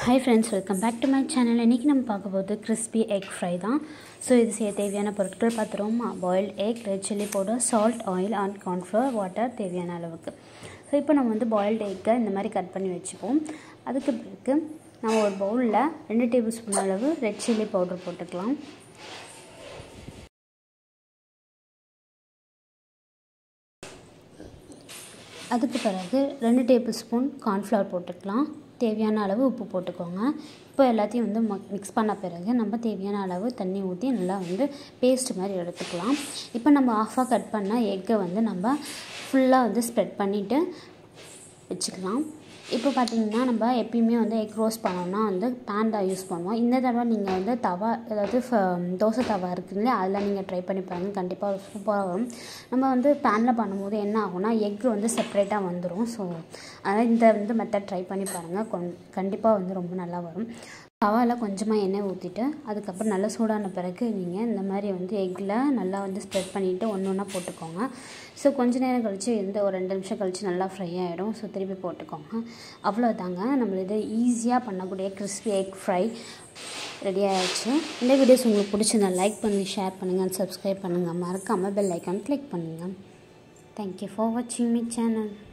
hi friends welcome back to my channel இன்றைக்கி நம்ம பார்க்க போகிறது கிறிஸ்பி எக் ஃப்ரை தான் ஸோ இது செய்ய தேவையான பொருட்கள் பார்த்துருவோமா boiled egg red chilli powder salt oil and cornflour water தேவையான அளவுக்கு ஸோ இப்போ நம்ம வந்து பாயில்டு எக்கை இந்த மாதிரி கட் பண்ணி வச்சுப்போம் அதுக்கு பிறகு நம்ம ஒரு பவுலில் ரெண்டு டேபிள் ஸ்பூன் அளவு ரெட் சில்லி பவுடர் போட்டுக்கலாம் அதுக்கு பிறகு ரெண்டு டேபிள் ஸ்பூன் கார்ன்ஃப்ளவர் போட்டுக்கலாம் தேவையான அளவு உப்பு போட்டுக்கோங்க இப்போ எல்லாத்தையும் வந்து மிக்ஸ் பண்ண பிறகு நம்ம தேவையான அளவு தண்ணி ஊற்றி நல்லா வந்து பேஸ்ட் மாதிரி எடுத்துக்கலாம் இப்போ நம்ம ஆஃபாக கட் பண்ண எக்கை வந்து நம்ம ஃபுல்லாக வந்து ஸ்ப்ரெட் பண்ணிவிட்டு வச்சுக்கலாம் இப்போ பார்த்தீங்கன்னா நம்ம எப்பயுமே வந்து எக் ரோஸ்ட் பண்ணோம்னா வந்து பேன் தான் யூஸ் பண்ணுவோம் இந்த தடவை நீங்கள் வந்து தவா அதாவது தோசை தவா இருக்குங்களே அதில் நீங்கள் ட்ரை பண்ணி பாருங்கள் கண்டிப்பாக சூப்பராக வரும் நம்ம வந்து பேனில் பண்ணும்போது என்ன ஆகும்னா எக் வந்து செப்பரேட்டாக வந்துடும் ஸோ அதனால் இந்த வந்து மெத்தட் ட்ரை பண்ணி பாருங்கள் கொன் கண்டிப்பாக வந்து ரொம்ப நல்லா வரும் தவாவில் கொஞ்சமாக எண்ணெய் ஊற்றிட்டு அதுக்கப்புறம் நல்லா சூடான பிறகு நீங்கள் இந்த மாதிரி வந்து எக்கில் நல்லா வந்து ஸ்ப்ரெட் பண்ணிவிட்டு ஒன்று ஒன்றா போட்டுக்கோங்க ஸோ கொஞ்ச நேரம் கழித்து இந்த ஒரு ரெண்டு நிமிஷம் கழித்து நல்லா ஃப்ரை ஆகிடும் ஸோ திருப்பி போட்டுக்கோங்க அவ்வளோதாங்க நம்ம இது ஈஸியாக பண்ணக்கூடிய கிறிஸ்பி எக் ஃப்ரை ரெடி ஆகிடுச்சு இந்த வீடியோஸ் உங்களுக்கு பிடிச்சிருந்தா லைக் பண்ணுங்கள் ஷேர் பண்ணுங்கள் சப்ஸ்கிரைப் பண்ணுங்கள் மறக்காமல் பெல் ஐக்கான் கிளிக் பண்ணுங்கள் தேங்க்யூ ஃபார் வாட்சிங் மை சேனல்